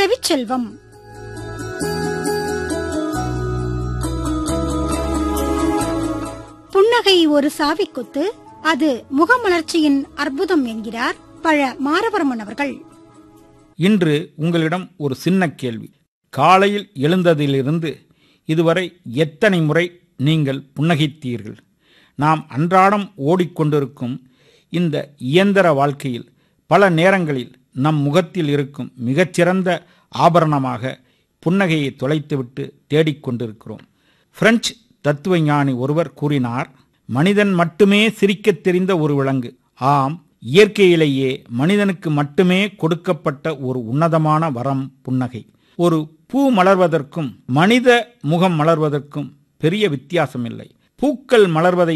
செவிச்செல்வம் புன்னகை ஒரு சாவிக்குத்து அது முகமலர்ச்சியின் அற்புதம் என்கிறார் பழ மாரவர்மன் அவர்கள் இன்று உங்களிடம் ஒரு சின்ன கேள்வி காலையில் எழுந்ததிலிருந்து இதுவரை எத்தனை முறை நீங்கள் புன்னகைத்தீர்கள் நாம் அன்றாடம் ஓடிக்கொண்டிருக்கும் இந்த இயந்திர வாழ்க்கையில் பல நேரங்களில் நம் முகத்தில் இருக்கும் மிகச்சிறந்த ஆபரணமாக புன்னகையை தொலைத்துவிட்டு தேடிக்கொண்டிருக்கிறோம் பிரெஞ்சு தத்துவ ஞானி ஒருவர் கூறினார் மனிதன் மட்டுமே சிரிக்கத் தெரிந்த ஒரு விலங்கு ஆம் இயற்கையிலேயே மனிதனுக்கு மட்டுமே கொடுக்கப்பட்ட ஒரு உன்னதமான வரம் புன்னகை ஒரு பூ மலர்வதற்கும் மனித முகம் மலர்வதற்கும் பெரிய வித்தியாசமில்லை பூக்கள் மலர்வதை